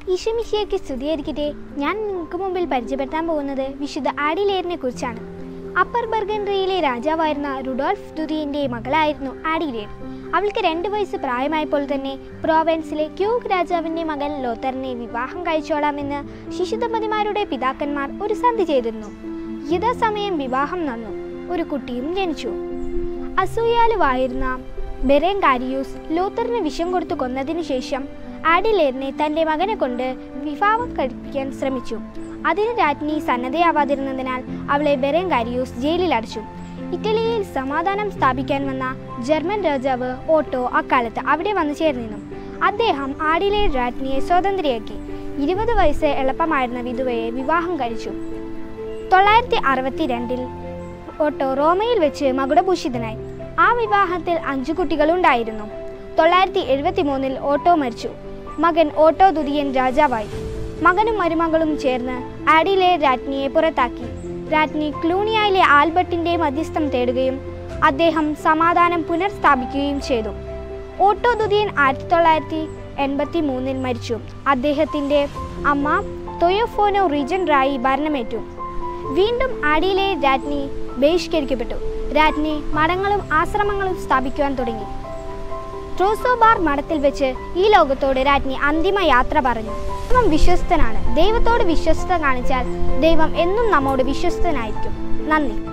ഈശോമിശിയൊക്കെ സ്തുതിയായിരിക്കട്ടെ ഞാൻ നിങ്ങൾക്ക് മുമ്പിൽ പരിചയപ്പെടുത്താൻ പോകുന്നത് വിശുദ്ധ ആഡിലേറിനെ കുറിച്ചാണ് അപ്പർ ബർഗൻറിയിലെ രാജാവായിരുന്ന റുഡോൾഫ് ദുരിയന്റെ മകളായിരുന്നു ആഡിലേർ അവൾക്ക് രണ്ട് വയസ്സ് പ്രായമായപ്പോൾ തന്നെ പ്രോവൻസിലെ ക്യൂഗ് രാജാവിന്റെ മകൻ ലോത്തറിനെ വിവാഹം കഴിച്ചോളാമെന്ന് ശിശുദമ്പതിമാരുടെ പിതാക്കന്മാർ ഒരു സന്ധി ചെയ്തിരുന്നു യഥാസമയം വിവാഹം നടന്നു ഒരു കുട്ടിയും ജനിച്ചു അസൂയാലുവായിരുന്ന ബെറേങ്കാരിയൂസ് ലോത്തറിന് വിഷം കൊടുത്തു കൊന്നതിനു ശേഷം ആഡിലേറിനെ തൻ്റെ മകനെ കൊണ്ട് വിവാഹം കഴിപ്പിക്കാൻ ശ്രമിച്ചു അതിന് രാജ്ഞി സന്നദ്ധയാവാതിരുന്നതിനാൽ അവളെ ബെറേങ്കാരിയൂസ് ജയിലിൽ അടച്ചു ഇറ്റലിയിൽ സമാധാനം സ്ഥാപിക്കാൻ വന്ന ജർമ്മൻ രാജാവ് ഓട്ടോ അക്കാലത്ത് അവിടെ വന്നു ചേർന്നിരുന്നു അദ്ദേഹം ആഡിലെ രാജ്ഞിയെ സ്വതന്ത്രയാക്കി ഇരുപത് വയസ്സ് എളുപ്പമായിരുന്ന വിധവയെ വിവാഹം കഴിച്ചു തൊള്ളായിരത്തി അറുപത്തിരണ്ടിൽ ഓട്ടോ റോമയിൽ വെച്ച് മകുടഭൂഷിതനായി ആ വിവാഹത്തിൽ അഞ്ചു കുട്ടികളുണ്ടായിരുന്നു തൊള്ളായിരത്തി എഴുപത്തി മൂന്നിൽ ഓട്ടോ മരിച്ചു മകൻ ഓട്ടോ ദുതിയൻ രാജാവായി മകനും മരുമകളും ചേർന്ന് ആഡിലെ രാജ്ഞിയെ പുറത്താക്കി രാജ്ഞി ക്ലൂണിയയിലെ ആൽബർട്ടിന്റെ മധ്യസ്ഥം തേടുകയും അദ്ദേഹം സമാധാനം പുനഃസ്ഥാപിക്കുകയും ചെയ്തു ഓട്ടോ ദുതിയൻ ആയിരത്തി തൊള്ളായിരത്തി എൺപത്തി മൂന്നിൽ മരിച്ചു അദ്ദേഹത്തിൻ്റെ അമ്മ തൊയോഫോനോ റീജൻ റായി ഭരണമേറ്റു വീണ്ടും ആഡിയിലെ രാജ്ഞി ബഹിഷ്കരിക്കപ്പെട്ടു രാജ്ഞി മഠങ്ങളും ആശ്രമങ്ങളും സ്ഥാപിക്കുവാൻ തുടങ്ങി ട്രോസോബാർ മഠത്തിൽ വെച്ച് ഈ ലോകത്തോട് രാജ്ഞി അന്തിമ യാത്ര പറഞ്ഞു ദൈവം വിശ്വസ്തനാണ് ദൈവത്തോട് വിശ്വസ്ത കാണിച്ചാൽ ദൈവം എന്നും നമ്മോട് വിശ്വസ്തനായിരിക്കും നന്ദി